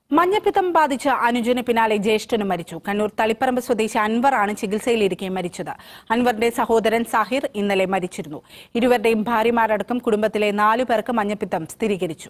മഞ്ഞപ്പിത്തം ബാധിച്ച് അനുജന് പിന്നാലെ ജ്യേഷ്ഠനും മരിച്ചു കണ്ണൂർ തളിപ്പറമ്പ് സ്വദേശി അൻവർ ആണ് ചികിത്സയിലിരിക്കെ മരിച്ചത് അൻവറിന്റെ സഹോദരൻ സാഹിർ ഇന്നലെ മരിച്ചിരുന്നു ഇരുവരുടെയും ഭാര്യമാരടക്കം കുടുംബത്തിലെ നാലു പേർക്ക് മഞ്ഞപ്പിത്തം സ്ഥിരീകരിച്ചു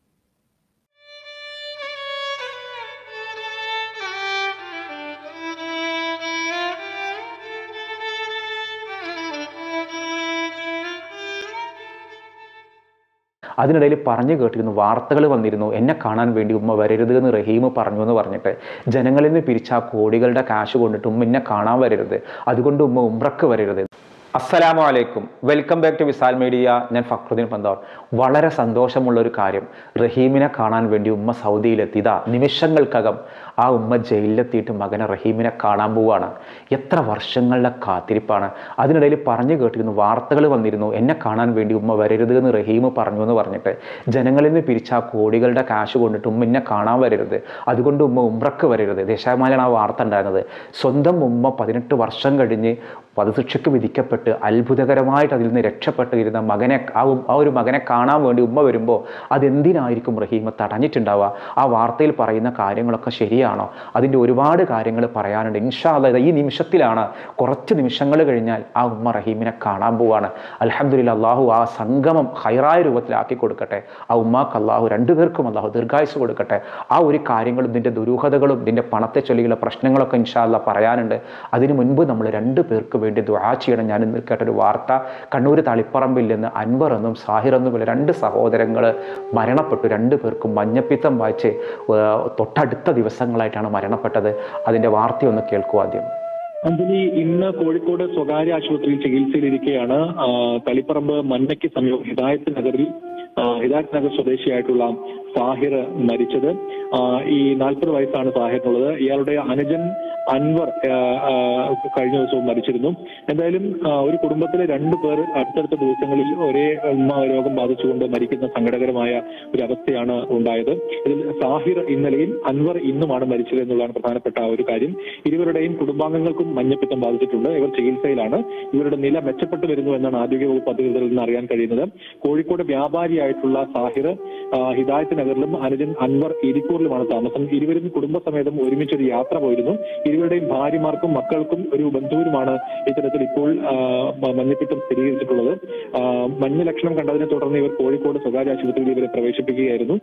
അതിനിടയിൽ പറഞ്ഞു കേട്ടിരുന്നു വാർത്തകൾ വന്നിരുന്നു എന്നെ കാണാൻ വേണ്ടി ഉമ്മ വരരുത് എന്ന് റഹീം പറഞ്ഞു എന്ന് പറഞ്ഞിട്ട് ജനങ്ങളിൽ നിന്ന് പിരിച്ച ആ കോടികളുടെ കാശ് കൊണ്ടിട്ട് ഉമ്മ എന്നെ കാണാൻ വരരുത് അതുകൊണ്ട് ഉമ്മ ഉംറക്ക് വരരുത് അസ്സലാമു അലൈക്കും welcome back to Visal media ഞാൻ ഫക്രുദ്ദീൻ പന്താർ വളരെ സന്തോഷമുള്ള ഒരു കാര്യം റഹീമിനെ കാണാൻ വേണ്ടി ഉമ്മ സൗദിയിലെത്തി ഇതാ നിമിഷങ്ങൾക്കകം ആ ഉമ്മ ജയിലിലെത്തിയിട്ട് മകനെ റഹീമിനെ കാണാൻ പോവുകയാണ് എത്ര വർഷങ്ങളുടെ കാത്തിരിപ്പാണ് അതിനിടയിൽ പറഞ്ഞു കേട്ടിരുന്നു വാർത്തകൾ വന്നിരുന്നു എന്നെ കാണാൻ വേണ്ടി ഉമ്മ വരരുത് എന്ന് റഹീം പറഞ്ഞു എന്ന് പറഞ്ഞിട്ട് ജനങ്ങളിൽ നിന്ന് പിരിച്ച ആ കോടികളുടെ കാശ് കൊണ്ടിട്ട് ഉമ്മ എന്നെ കാണാൻ വരരുത് അതുകൊണ്ട് ഉമ്മ ഉംറക്ക് വരരുത് ദേശാമാലാണ് ആ വാർത്ത ഉണ്ടായിരുന്നത് സ്വന്തം ഉമ്മ പതിനെട്ട് വർഷം കഴിഞ്ഞ് വധശിക്ഷയ്ക്ക് വിധിക്കപ്പെട്ട് അത്ഭുതകരമായിട്ട് അതിൽ നിന്ന് രക്ഷപ്പെട്ട് ഇരുന്ന മകനെ ആ ഉം- ആ ഒരു മകനെ കാണാൻ വേണ്ടി ഉമ്മ വരുമ്പോൾ അതെന്തിനായിരിക്കും റഹീമ തടഞ്ഞിട്ടുണ്ടാവുക ആ വാർത്തയിൽ പറയുന്ന കാര്യങ്ങളൊക്കെ ശരിയാണോ അതിൻ്റെ ഒരുപാട് കാര്യങ്ങൾ പറയാനുണ്ട് ഇൻഷാ അല്ലാ ഈ നിമിഷത്തിലാണ് കുറച്ച് നിമിഷങ്ങൾ കഴിഞ്ഞാൽ ആ ഉമ്മ റഹീമിനെ കാണാൻ പോവാണ് അലഹമ്മദില്ല അള്ളാഹു ആ സംഗമം ഹൈറായ രൂപത്തിലാക്കി കൊടുക്കട്ടെ ആ ഉമ്മാക്ക് അള്ളാഹു രണ്ടുപേർക്കും അള്ളാഹു ദീർഘായുസ് കൊടുക്കട്ടെ ആ ഒരു കാര്യങ്ങളും ഇതിൻ്റെ ദുരൂഹതകളും ഇതിൻ്റെ പണത്തെ ചൊല്ലിയുള്ള പ്രശ്നങ്ങളൊക്കെ ഇൻഷാല്ല പറയാനുണ്ട് അതിനു മുൻപ് നമ്മൾ രണ്ട് പേർക്ക് വേണ്ടി ദുആ ചെയ്യണം ഞാൻ ഇന്ന് കേട്ടൊരു വാർത്ത കണ്ണൂർ തളിപ്പറമ്പിൽ നിന്ന് അൻവർ എന്നും സാഹിർ എന്നുമുള്ള രണ്ട് സഹോദരങ്ങൾ മരണപ്പെട്ടു രണ്ടു പേർക്കും മഞ്ഞപ്പിത്തം വായിച്ച് ഏർ തൊട്ടടുത്ത ദിവസങ്ങളായിട്ടാണ് മരണപ്പെട്ടത് അതിൻ്റെ വാർത്തയൊന്ന് കേൾക്കൂ ആദ്യം അഞ്ജലി ഇന്ന് കോഴിക്കോട് സ്വകാര്യ ആശുപത്രിയിൽ ചികിത്സയിലിരിക്കെയാണ് ആ, തളിപ്പറമ്പ് മന്നയ്ക്ക് സമീപം ഹിദായത്ത് നഗറിൽ ആ, ഹിദായത്ത് നഗർ സ്വദേശിയായിട്ടുള്ള സാഹിർ മരിച്ചത് ആ, ഈ നാൽപ്പത് വയസ്സാണ് സാഹിറിനുള്ളത് ഇയാളുടെ അനുജൻ അൻവർ ആ, ആ, കഴിഞ്ഞ ദിവസവും മരിച്ചിരുന്നു എന്തായാലും ആ, ഒരു കുടുംബത്തിലെ രണ്ടു പേർ അടുത്തടുത്ത ദിവസങ്ങളിൽ ഒരേ ഉം, രോഗം ബാധിച്ചുകൊണ്ട് മരിക്കുന്ന സങ്കടകരമായ ഒരു അവസ്ഥയാണ് ഉണ്ടായത് ഇതിൽ സാഹിർ ഇന്നലെയും അൻവർ ഇന്നുമാണ് മരിച്ചത് എന്നുള്ളതാണ് പ്രധാനപ്പെട്ട ഒരു കാര്യം ഇരുവരുടെയും കുടുംബാംഗങ്ങൾക്കും മഞ്ഞപ്പിത്തം ബാധിച്ചിട്ടുണ്ട് ഇവർ ചികിത്സയിലാണ് ഇവരുടെ നില മെച്ചപ്പെട്ടു വരുന്നു എന്നാണ് ആരോഗ്യവകുപ്പ് അധികൃതരിൽ നിന്ന് അറിയാൻ കഴിയുന്നത് കോഴിക്കോട് വ്യാപാരിയായിട്ടുള്ള സാഹിർ ആ, ഹിദായത്ത് നഗറിലും അനുജൻ അൻവർ ഇരിക്കൂറിലുമാണ് താമസം ഇരുവരും കുടുംബസമേതം ഒരുമിച്ചൊരു യാത്ര പോയിരുന്നു ഇരുവരുടെയും ഭാര്യമാർക്കും മക്കൾക്കും ഒരു ബന്ധുവിനുമാണ് ഇത്തരത്തിൽ ഇപ്പോൾ ആ, മ- മഞ്ഞപ്പിത്തം സ്ഥിരീകരിച്ചിട്ടുള്ളത് ആ, മഞ്ഞ ലക്ഷണം കണ്ടതിനെ തുടർന്ന് ഇവർ കോഴിക്കോട് സ്വകാര്യ ആശുപത്രിയിൽ ഇവരെ പ്രവേശിപ്പിക്കുകയായിരുന്നു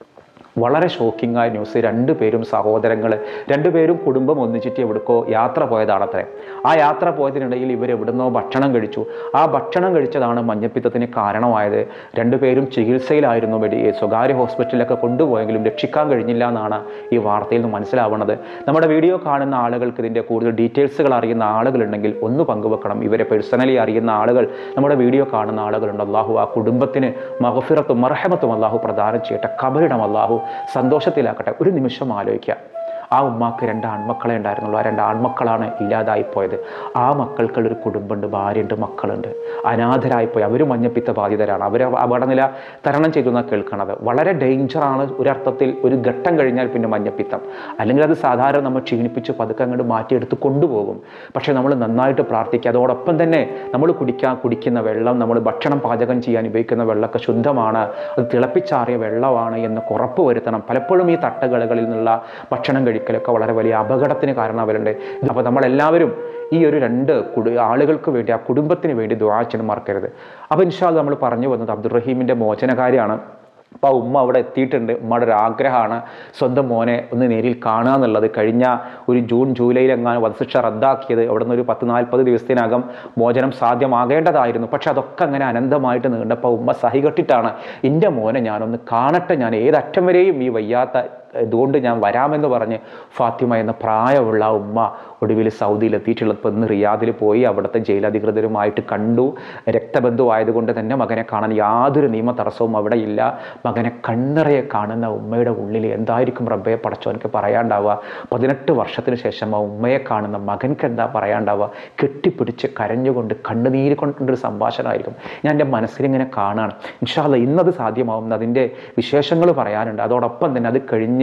വളരെ ഷോക്കിംഗ് ആയ ന്യൂസ് രണ്ടുപേരും സഹോദരങ്ങൾ രണ്ടുപേരും കുടുംബം ഒന്നിച്ചിട്ട് എവിടേക്കോ യാത്ര പോയതാണത്രേ ആ യാത്ര പോയതിനിടയിൽ ഇവർ എവിടുന്നോ ഭക്ഷണം കഴിച്ചു ആ ഭക്ഷണം കഴിച്ചതാണ് മഞ്ഞപ്പിത്തത്തിന് കാരണമായത് രണ്ടുപേരും ചികിത്സയിലായിരുന്നു മെഡി സ്വകാര്യ ഹോസ്പിറ്റലിലൊക്കെ കൊണ്ടുപോയെങ്കിലും രക്ഷിക്കാൻ കഴിഞ്ഞില്ല എന്നാണ് ഈ വാർത്തയിൽ നിന്ന് മനസ്സിലാവുന്നത് നമ്മുടെ വീഡിയോ കാണുന്ന ആളുകൾക്ക് ഇതിൻ്റെ കൂടുതൽ ഡീറ്റെയിൽസുകൾ അറിയുന്ന ആളുകളുണ്ടെങ്കിൽ ഒന്ന് പങ്കുവെക്കണം ഇവരെ പേഴ്സണലി അറിയുന്ന ആളുകൾ നമ്മുടെ വീഡിയോ കാണുന്ന ആളുകളുണ്ട് അള്ളാഹു ആ കുടുംബത്തിന് മഹഫിറത്തും മർഹമത്തും അള്ളാഹു പ്രദാനം ചെയ്യട്ടെ കബറിടം അള്ളാഹു സന്തോഷത്തിലാക്കട്ടെ ഒരു നിമിഷം ആലോചിക്കുക ആ ഉമ്മാക്ക് രണ്ട് ആൺമക്കളെ ഉണ്ടായിരുന്നുള്ളൂ ആ രണ്ട് ആൺമക്കളാണ് ഇല്ലാതായി പോയത് ആ മക്കൾക്കുള്ള ഒരു കുടുംബമുണ്ട് ഭാര്യയുണ്ട് മക്കളുണ്ട് അനാഥരായിപ്പോയി അവർ മഞ്ഞപ്പിത്ത ബാധിതരാണ് അവർ അപകടനില തരണം ചെയ്തു എന്നാണ് കേൾക്കണത് വളരെ ഡേഞ്ചറാണ് ഒരർത്ഥത്തിൽ ഒരു ഘട്ടം കഴിഞ്ഞാൽ പിന്നെ മഞ്ഞപ്പിത്തം അല്ലെങ്കിൽ അത് സാധാരണ നമ്മൾ ക്ഷീണിപ്പിച്ച് പതുക്കെ അങ്ങോട്ട് മാറ്റിയെടുത്ത് കൊണ്ടുപോകും പക്ഷേ നമ്മൾ നന്നായിട്ട് പ്രാർത്ഥിക്കുക അതോടൊപ്പം തന്നെ നമ്മൾ കുടിക്കാൻ കുടിക്കുന്ന വെള്ളം നമ്മൾ ഭക്ഷണം പാചകം ചെയ്യാൻ ഉപയോഗിക്കുന്ന വെള്ളമൊക്കെ ശുദ്ധമാണ് അത് തിളപ്പിച്ചാറിയ വെള്ളമാണ് എന്ന് ഉറപ്പ് വരുത്തണം പലപ്പോഴും ഈ തട്ടുകടകളിൽ നിന്നുള്ള ഭക്ഷണം കഴിക്കലൊക്കെ വളരെ വലിയ അപകടത്തിന് കാരണമാവലുണ്ട് അപ്പോൾ നമ്മളെല്ലാവരും ഈ ഒരു രണ്ട് കുടു ആളുകൾക്ക് വേണ്ടി ആ കുടുംബത്തിന് വേണ്ടി ദുആ ചെയ്യണം മറക്കരുത് അപ്പോൾ ഇൻഷാല് നമ്മൾ പറഞ്ഞു വന്നത് അബ്ദുറഹീമിൻ്റെ മോചനകാര്യാണ് അപ്പോൾ ആ ഉമ്മ അവിടെ എത്തിയിട്ടുണ്ട് ഉമ്മയുടെ ഒരു ആഗ്രഹമാണ് സ്വന്തം മോനെ ഒന്ന് നേരിൽ കാണുക എന്നുള്ളത് കഴിഞ്ഞ ഒരു ജൂൺ ജൂലൈയിൽ എങ്ങാനും വധശിക്ഷ റദ്ദാക്കിയത് അവിടെ നിന്ന് ഒരു പത്ത് നാൽപ്പത് ദിവസത്തിനകം മോചനം സാധ്യമാകേണ്ടതായിരുന്നു പക്ഷെ അതൊക്കെ അങ്ങനെ അനന്തമായിട്ട് നീണ്ടപ്പോൾ ഉമ്മ സഹികെട്ടിട്ടാണ് എൻ്റെ മോനെ ഞാനൊന്ന് കാണട്ടെ ഞാൻ ഏതറ്റം വരെയും ഈ വയ്യാത്ത ഇതുകൊണ്ട് ഞാൻ വരാമെന്ന് പറഞ്ഞ് ഫാത്തിമ എന്ന പ്രായമുള്ള ആ ഉമ്മ ഒടുവിൽ സൗദിയിൽ എത്തിയിട്ടുള്ളത് ഇപ്പം ഇന്ന് റിയാദിൽ പോയി അവിടുത്തെ ജയിലധികൃതരുമായിട്ട് കണ്ടു രക്തബന്ധു ആയതുകൊണ്ട് തന്നെ മകനെ കാണാൻ യാതൊരു നിയമ തടസ്സവും അവിടെ ഇല്ല മകനെ കണ്ണറയെ കാണുന്ന ഉമ്മയുടെ ഉള്ളിൽ എന്തായിരിക്കും റബ്ബയെ പടച്ചോനക്ക് പറയാണ്ടാവുക പതിനെട്ട് വർഷത്തിന് ശേഷം ആ ഉമ്മയെ കാണുന്ന മകൻക്ക് എന്താ പറയാണ്ടാവുക കെട്ടിപ്പിടിച്ച് കരഞ്ഞുകൊണ്ട് കണ്ണുനീര് കൊണ്ടൊരു സംഭാഷണമായിരിക്കും ഞാൻ എൻ്റെ മനസ്സിലിങ്ങനെ കാണുകയാണ് ഇൻഷാല്ല ഇന്നത് സാധ്യമാവും അതിൻ്റെ വിശേഷങ്ങൾ പറയാനുണ്ട് അതോടൊപ്പം തന്നെ അത് കഴിഞ്ഞ്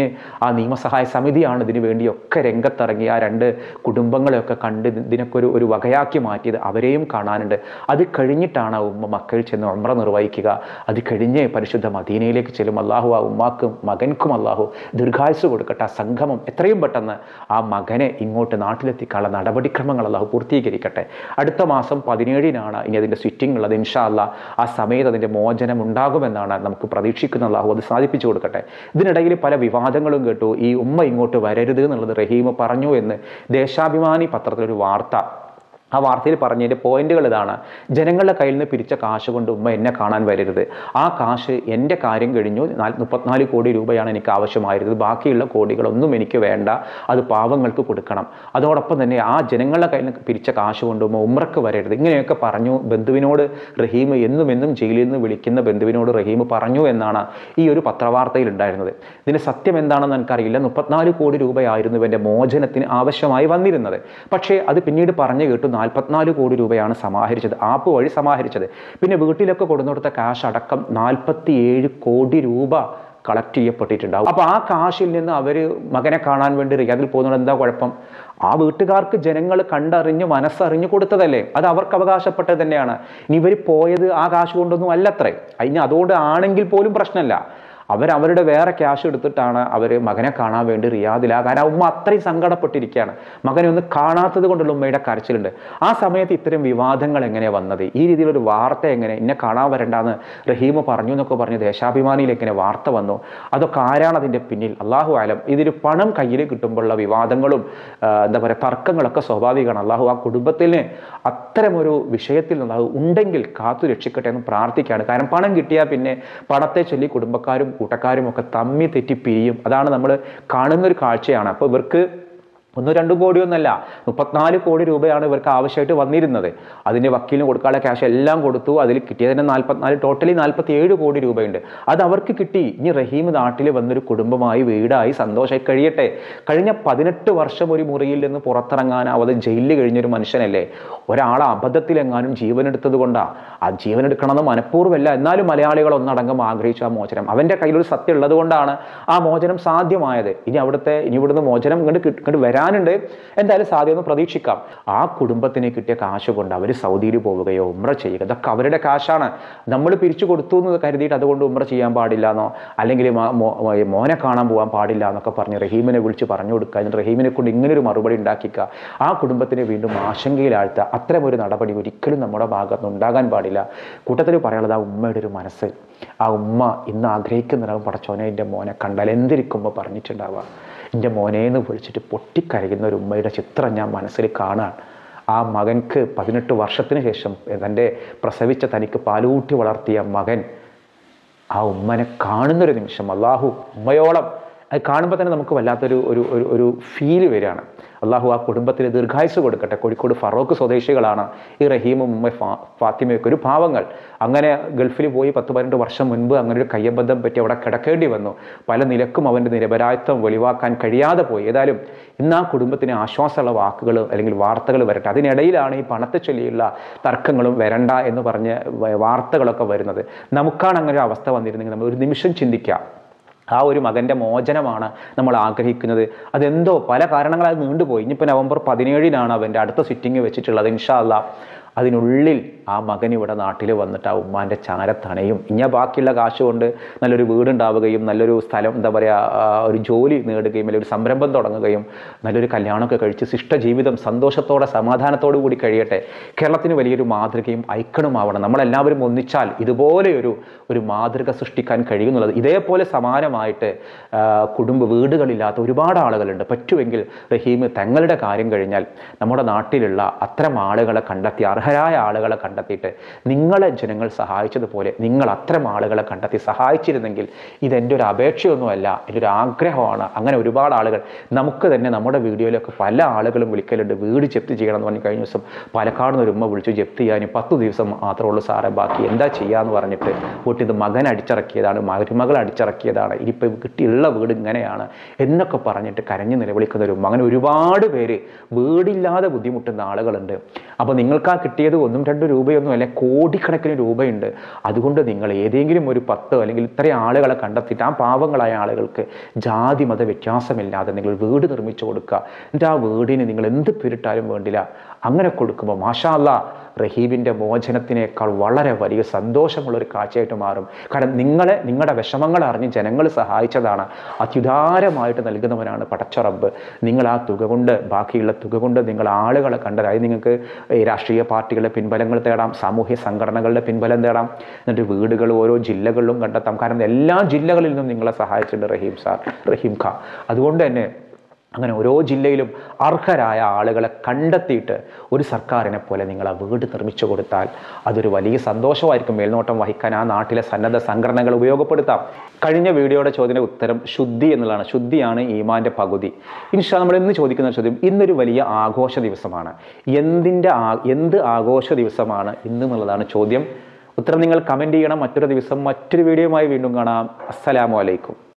കഴിഞ്ഞ് ആ നിയമസഹായ സമിതിയാണ് ഇതിനു വേണ്ടിയൊക്കെ രംഗത്തിറങ്ങി ആ രണ്ട് കുടുംബങ്ങളെയൊക്കെ കണ്ട് ഇത് ഇതിനൊക്കെ ഒരു ഒരു വകയാക്കി മാറ്റിയത് അവരെയും കാണാനുണ്ട് അത് കഴിഞ്ഞിട്ടാണ് ആ ഉമ്മ മക്കൾ ചെന്ന് ഉമ്ര നിർവഹിക്കുക അത് കഴിഞ്ഞ് പരിശുദ്ധ മദീനയിലേക്ക് ചെല്ലും അള്ളാഹു ആ ഉമ്മാക്കും മകൻക്കും അള്ളാഹു ദീർഘായുസ് കൊടുക്കട്ടെ ആ സംഗമം എത്രയും പെട്ടെന്ന് ആ മകനെ ഇങ്ങോട്ട് നാട്ടിലെത്തിക്കാനുള്ള നടപടിക്രമങ്ങൾ അള്ളാഹു പൂർത്തീകരിക്കട്ടെ അടുത്ത മാസം പതിനേഴിനാണ് ഇനി അതിൻ്റെ സ്വിറ്റിംഗ് ഉള്ളത് ഇൻഷാ അല്ലാ ആ സമയത്ത് അതിൻ്റെ മോചനം ഉണ്ടാകുമെന്നാണ് നമുക്ക് പ്രതീക്ഷിക്കുന്ന അള്ളാഹു അത് സാധിപ്പിച്ചു കൊടുക്കട്ടെ ഇതിനിടയിൽ പല വിവാദങ്ങളും കേട്ടു ഈ ഉമ്മ ഇങ്ങോട്ട് വരരുത് എന്നുള്ളത് റഹീം പറഞ്ഞു എന്ന് ദേശാഭിമാനി പത്രത്തിലൊരു വാർത്ത ആ വാർത്തയിൽ പറഞ്ഞതിൻ്റെ പോയിന്റുകൾ ഇതാണ് ജനങ്ങളുടെ കയ്യിൽ നിന്ന് പിരിച്ച കാശ് കൊണ്ട് ഉമ്മ എന്നെ കാണാൻ വരരുത് ആ കാശ് എൻ്റെ കാര്യം കഴിഞ്ഞു നാല് മുപ്പത്തിനാല് കോടി രൂപയാണ് എനിക്ക് ആവശ്യമായിരുന്നത് ബാക്കിയുള്ള കോടികളൊന്നും എനിക്ക് വേണ്ട അത് പാവങ്ങൾക്ക് കൊടുക്കണം അതോടൊപ്പം തന്നെ ആ ജനങ്ങളുടെ കയ്യിൽ നിന്ന് പിരിച്ച കാശ് കൊണ്ട് ഉമ്മ ഉമ്രക്ക് വരരുത് ഇങ്ങനെയൊക്കെ പറഞ്ഞു ബന്ധുവിനോട് റഹീം എന്നും എന്നും ജയിലിൽ നിന്ന് വിളിക്കുന്ന ബന്ധുവിനോട് റഹീം പറഞ്ഞു എന്നാണ് ഈ ഒരു പത്രവാർത്തയിൽ ഉണ്ടായിരുന്നത് ഇതിൻ്റെ സത്യം എന്താണെന്ന് എനിക്കറിയില്ല മുപ്പത്തിനാല് കോടി രൂപയായിരുന്നു ഇവൻ്റെ മോചനത്തിന് ആവശ്യമായി വന്നിരുന്നത് പക്ഷേ അത് പിന്നീട് പറഞ്ഞു കേട്ടു നാൽപ്പത്തിനാല് കോടി രൂപയാണ് സമാഹരിച്ചത് ആപ്പ് വഴി സമാഹരിച്ചത് പിന്നെ വീട്ടിലൊക്കെ കൊടുന്നുകൊടുത്ത കാശ് അടക്കം നാൽപ്പത്തിയേഴ് കോടി രൂപ കളക്ട് ചെയ്യപ്പെട്ടിട്ടുണ്ടാവും അപ്പോൾ ആ കാശിൽ നിന്ന് അവർ മകനെ കാണാൻ വേണ്ടി റിയാദിൽ പോകുന്നത് എന്താ കുഴപ്പം ആ വീട്ടുകാർക്ക് ജനങ്ങൾ കണ്ടറിഞ്ഞ് മനസ്സറിഞ്ഞ് കൊടുത്തതല്ലേ അത് അവർക്ക് അവകാശപ്പെട്ടത് തന്നെയാണ് ഇനി ഇവർ പോയത് ആ കാശ് കൊണ്ടൊന്നും അല്ലത്രേ അതിന് അതുകൊണ്ട് ആണെങ്കിൽ പോലും പ്രശ്നമല്ല അവരവരുടെ വേറെ ക്യാഷ് എടുത്തിട്ടാണ് അവർ മകനെ കാണാൻ വേണ്ടി റിയാദില കാരണം ഉമ്മ അത്രയും സങ്കടപ്പെട്ടിരിക്കുകയാണ് മകനെ ഒന്ന് കാണാത്തത് കൊണ്ടുള്ള ഉമ്മയുടെ കരച്ചിലുണ്ട് ആ സമയത്ത് ഇത്തരം വിവാദങ്ങൾ എങ്ങനെ വന്നത് ഈ രീതിയിലൊരു വാർത്ത എങ്ങനെ എന്നെ കാണാൻ വരണ്ടാന്ന് റഹീമ പറഞ്ഞു എന്നൊക്കെ പറഞ്ഞ് ദേശാഭിമാനിയിൽ എങ്ങനെ വാർത്ത വന്നു അതൊക്കെ ആരാണ് അതിൻ്റെ പിന്നിൽ അള്ളാഹു ആലം ഇതിന് പണം കയ്യിൽ കിട്ടുമ്പോഴുള്ള വിവാദങ്ങളും ആ, എന്താ പറയുക തർക്കങ്ങളൊക്കെ സ്വാഭാവികമാണ് അള്ളാഹു ആ കുടുംബത്തിന് അത്തരമൊരു വിഷയത്തിൽ നിന്ന് അത് ഉണ്ടെങ്കിൽ കാത്തു രക്ഷിക്കട്ടെ എന്ന് പ്രാർത്ഥിക്കുകയാണ് കാരണം പണം കിട്ടിയാൽ പിന്നെ പണത്തെ ചൊല്ലി കുടുംബക്കാരും കൂട്ടക്കാരും ഒക്കെ തമ്മി തെറ്റി പിരിയും അതാണ് നമ്മൾ കാണുന്നൊരു കാഴ്ചയാണ് അപ്പോൾ ഇവർക്ക് ഒന്നും രണ്ടും കോടിയൊന്നല്ല മുപ്പത്തിനാല് കോടി രൂപയാണ് ഇവർക്ക് ആവശ്യമായിട്ട് വന്നിരുന്നത് അതിൻ്റെ വക്കീലിന് കൊടുക്കാനുള്ള ക്യാഷ് എല്ലാം കൊടുത്തു അതിൽ കിട്ടിയതിന് നാൽപ്പത്തിനാല് ടോട്ടലി നാൽപ്പത്തി ഏഴ് കോടി രൂപയുണ്ട് അത് അവർക്ക് കിട്ടി ഇനി റഹീം നാട്ടിൽ വന്നൊരു കുടുംബമായി വീടായി സന്തോഷമായി കഴിയട്ടെ കഴിഞ്ഞ പതിനെട്ട് വർഷം ഒരു മുറിയിൽ നിന്ന് പുറത്തിറങ്ങാനാവാതെ ജയിലിൽ കഴിഞ്ഞൊരു മനുഷ്യനല്ലേ ഒരാളെ അബദ്ധത്തിലെങ്ങാനും ജീവനെടുത്തത് കൊണ്ടാണ് ആ ജീവനെടുക്കണമെന്ന് മനഃപൂർവ്വമല്ല എന്നാലും മലയാളികൾ ഒന്നടങ്കം ആഗ്രഹിച്ചു ആ മോചനം അവൻ്റെ കയ്യിലൊരു സത്യം ഉള്ളത് കൊണ്ടാണ് ആ മോചനം സാധ്യമായത് ഇനി അവിടുത്തെ ഇനി ഇവിടുന്ന് മോചനം ഇങ്ങോട്ട് കിട്ട് ഇങ്ങോട്ട് വരാനുണ്ട് എന്തായാലും സാധ്യത ഒന്ന് പ്രതീക്ഷിക്കാം ആ കുടുംബത്തിന് കിട്ടിയ കാശ് കൊണ്ട് അവർ സൗദിയിൽ പോവുകയോ ഉമ്ര ചെയ്യുക ഇതൊക്കെ അവരുടെ കാശാണ് നമ്മൾ പിരിച്ചു കൊടുത്തു എന്ന് കരുതിയിട്ട് അതുകൊണ്ട് ഉമ്ര ചെയ്യാൻ പാടില്ല എന്നോ അല്ലെങ്കിൽ മ- മോ- മോനെ കാണാൻ പോകാൻ പാടില്ല എന്നൊക്കെ പറഞ്ഞ് റഹീമിനെ വിളിച്ച് പറഞ്ഞു കൊടുക്കുക എന്നിട്ട് റഹീമിനെ കൊണ്ട് ഇങ്ങനെ ഒരു മറുപടി ഉണ്ടാക്കിക്കുക ആ കുടുംബത്തിനെ വീണ്ടും ആശങ്കയിലാഴ്ത്തുക അത്തരമൊരു നടപടി ഒരിക്കലും നമ്മുടെ ഭാഗത്ത് ഉണ്ടാകാൻ പാടില്ല കൂട്ടത്തിൽ പറയാനുള്ളത് ആ ഉമ്മയുടെ ഒരു മനസ്സ് ആ ഉമ്മ ഇന്ന് ആഗ്രഹിക്കുന്നുണ്ടാവും പടച്ചോനെ എൻ്റെ മോനെ കണ്ടാൽ എന്തിരിക്കുമ്പോൾ പറഞ്ഞിട്ടുണ്ടാവുക എൻ്റെ മോനേന്ന് വിളിച്ചിട്ട് പൊട്ടിക്കരയുന്ന ഒരു ഉമ്മയുടെ ചിത്രം ഞാൻ മനസ്സിൽ കാണാൻ ആ മകൻക്ക് പതിനെട്ട് വർഷത്തിന് ശേഷം തൻ്റെ പ്രസവിച്ച തനിക്ക് പാലൂട്ടി വളർത്തിയ മകൻ ആ ഉമ്മനെ കാണുന്നൊരു നിമിഷം അള്ളാഹു ഉമ്മയോളം അത് കാണുമ്പോൾ തന്നെ നമുക്ക് വല്ലാത്തൊരു ഒരു ഒരു ഒരു ഫീല് വരികയാണ് അള്ളാഹു ആ കുടുംബത്തിന് ദീർഘായുസ് കൊടുക്കട്ടെ കോഴിക്കോട് ഫറോക്ക് സ്വദേശികളാണ് ഈ റഹീമും ഉമ്മ ഫാ ഫാത്തിമയൊക്കെ ഒരു പാവങ്ങൾ അങ്ങനെ ഗൾഫിൽ പോയി പത്ത് പതിനെട്ട് വർഷം മുൻപ് അങ്ങനെ ഒരു കയ്യബന്ധം പറ്റി അവിടെ കിടക്കേണ്ടി വന്നു പല നിലക്കും അവൻ്റെ നിരപരാധിത്വം വെളിവാക്കാൻ കഴിയാതെ പോയി ഏതായാലും ഇന്ന് ആ കുടുംബത്തിന് ആശ്വാസമുള്ള വാക്കുകൾ അല്ലെങ്കിൽ വാർത്തകൾ വരട്ടെ അതിനിടയിലാണ് ഈ പണത്തെ ചൊല്ലിയുള്ള തർക്കങ്ങളും വരണ്ട എന്ന് പറഞ്ഞ് വ- വാർത്തകളൊക്കെ വരുന്നത് നമുക്കാണ് അങ്ങനെ ഒരു അവസ്ഥ വന്നിരുന്നെങ്കിൽ നമ്മൾ ഒരു നിമിഷം ചിന്തിക്കാം ആ ഒരു മകൻ്റെ മോചനമാണ് നമ്മൾ ആഗ്രഹിക്കുന്നത് അതെന്തോ പല കാരണങ്ങളാൽ നീണ്ടുപോയി ഇനിയിപ്പോൾ നവംബർ പതിനേഴിനാണ് അവൻ്റെ അടുത്ത സിറ്റിംഗ് വെച്ചിട്ടുള്ളത് ഇൻഷാ അല്ലാ അതിനുള്ളിൽ ആ മകൻ ഇവിടെ നാട്ടിൽ വന്നിട്ട് ആ ഉമ്മാൻ്റെ ചാരത്തണയും ഇനി ബാക്കിയുള്ള കാശ് കൊണ്ട് നല്ലൊരു വീടുണ്ടാവുകയും നല്ലൊരു സ്ഥലം എന്താ പറയുക ആ, ഒരു ജോലി നേടുകയും അല്ലെങ്കിൽ ഒരു സംരംഭം തുടങ്ങുകയും നല്ലൊരു കല്യാണമൊക്കെ കഴിച്ച് ശിഷ്ടജീവിതം സന്തോഷത്തോടെ സമാധാനത്തോടു കൂടി കഴിയട്ടെ കേരളത്തിന് വലിയൊരു മാതൃകയും ഐക്കണുമാവണം നമ്മളെല്ലാവരും ഒന്നിച്ചാൽ ഇതുപോലെയൊരു ഒരു മാതൃക സൃഷ്ടിക്കാൻ കഴിയുന്നുള്ളത് ഇതേപോലെ സമാനമായിട്ട് ആ, കുടുംബ വീടുകളില്ലാത്ത ഒരുപാട് ആളുകളുണ്ട് പറ്റുമെങ്കിൽ റഹീം തങ്ങളുടെ കാര്യം കഴിഞ്ഞാൽ നമ്മുടെ നാട്ടിലുള്ള അത്തരം ആളുകളെ കണ്ടെത്തി അർഹരായ ആളുകളെ കണ്ടെത്തിയിട്ട് നിങ്ങളെ ജനങ്ങൾ സഹായിച്ചതുപോലെ നിങ്ങൾ അത്തരം ആളുകളെ കണ്ടെത്തി സഹായിച്ചിരുന്നെങ്കിൽ ഇതെൻ്റെ ഒരു അപേക്ഷയൊന്നുമല്ല എൻ്റെ ഒരു ആഗ്രഹമാണ് അങ്ങനെ ഒരുപാട് ആളുകൾ നമുക്ക് തന്നെ നമ്മുടെ വീഡിയോയിലൊക്കെ പല ആളുകളും വിളിക്കലുണ്ട് വീട് ജപ്തി ചെയ്യണം എന്ന് പറഞ്ഞ് കഴിഞ്ഞ ദിവസം പാലക്കാട് നിന്ന് ഒരു ഉമ്മ വിളിച്ചു ജപ്തി ചെയ്യാൻ പത്ത് ദിവസം മാത്രമേ ഉള്ളൂ സാറേ ബാക്കി എന്താ ചെയ്യാന്ന് പറഞ്ഞിട്ട് വീട്ടിൽ ഇത് മകൻ അടിച്ചിറക്കിയതാണ് മരുമകൾ അടിച്ചിറക്കിയതാണ് ഇനിയിപ്പോൾ കിട്ടിയുള്ള വീട് ഇങ്ങനെയാണ് എന്നൊക്കെ പറഞ്ഞിട്ട് കരഞ്ഞു നിലവിളിക്കുന്ന ഒരു ഉമ്മ അങ്ങനെ ഒരുപാട് പേര് വീടില്ലാതെ ബുദ്ധിമുട്ടുന്ന ആളുകളുണ്ട് അപ്പോൾ നിങ്ങൾക്ക് ആ കിട്ടിയത് ഒന്നും രണ്ടും രൂപ രൂപയൊന്നും അല്ല കോടിക്കണക്കിന് രൂപയുണ്ട് അതുകൊണ്ട് നിങ്ങൾ ഏതെങ്കിലും ഒരു പത്ത് അല്ലെങ്കിൽ ഇത്രയും ആളുകളെ കണ്ടെത്തിയിട്ട് ആ പാവങ്ങളായ ആളുകൾക്ക് ജാതി മത വ്യത്യാസമില്ലാതെ നിങ്ങൾ വീട് നിർമ്മിച്ചു കൊടുക്കുക എന്നിട്ട് ആ വീടിന് നിങ്ങൾ എന്ത് പേരിട്ടാലും വേണ്ടില്ല അങ്ങനെ കൊടുക്കുമ്പോൾ മാഷാ അല്ലാ റഹീബിൻ്റെ മോചനത്തിനേക്കാൾ വളരെ വലിയ സന്തോഷമുള്ളൊരു കാഴ്ചയായിട്ട് മാറും കാരണം നിങ്ങളെ നിങ്ങളുടെ വിഷമങ്ങൾ അറിഞ്ഞ് ജനങ്ങൾ സഹായിച്ചതാണ് അത്യുദാരമായിട്ട് നൽകുന്നവനാണ് പടച്ചറബ് നിങ്ങൾ ആ തുക കൊണ്ട് ബാക്കിയുള്ള തുക കൊണ്ട് നിങ്ങൾ ആളുകളെ കണ്ടത് അതായത് നിങ്ങൾക്ക് ഈ രാഷ്ട്രീയ പാർട്ടികളുടെ പിൻബലങ്ങൾ തേടാം സാമൂഹ്യ സംഘടനകളുടെ പിൻബലം തേടാം എന്നിട്ട് വീടുകൾ ഓരോ ജില്ലകളിലും കണ്ടെത്താം കാരണം എല്ലാ ജില്ലകളിൽ നിന്നും നിങ്ങളെ സഹായിച്ചിട്ടുണ്ട് റഹീം സാർ റഹീം ഖാ അതുകൊണ്ട് തന്നെ അങ്ങനെ ഓരോ ജില്ലയിലും അർഹരായ ആളുകളെ കണ്ടെത്തിയിട്ട് ഒരു സർക്കാരിനെ പോലെ നിങ്ങൾ ആ വീട് നിർമ്മിച്ചു കൊടുത്താൽ അതൊരു വലിയ സന്തോഷമായിരിക്കും മേൽനോട്ടം വഹിക്കാൻ ആ നാട്ടിലെ സന്നദ്ധ സംഘടനകൾ ഉപയോഗപ്പെടുത്താം കഴിഞ്ഞ വീഡിയോയുടെ ചോദ്യത്തിന് ഉത്തരം ശുദ്ധി എന്നുള്ളതാണ് ശുദ്ധിയാണ് ഈമാന്റെ പകുതി ഇൻഷാ നമ്മൾ ഇന്ന് ചോദിക്കുന്ന ചോദ്യം ഇന്നൊരു വലിയ ആഘോഷ ദിവസമാണ് എന്തിൻ്റെ ആ എന്ത് ആഘോഷ ദിവസമാണ് ഇന്ന് എന്നുള്ളതാണ് ചോദ്യം ഉത്തരം നിങ്ങൾ കമൻറ്റ് ചെയ്യണം മറ്റൊരു ദിവസം മറ്റൊരു വീഡിയോയുമായി വീണ്ടും കാണാം അസ്സലാമു അലൈക്കും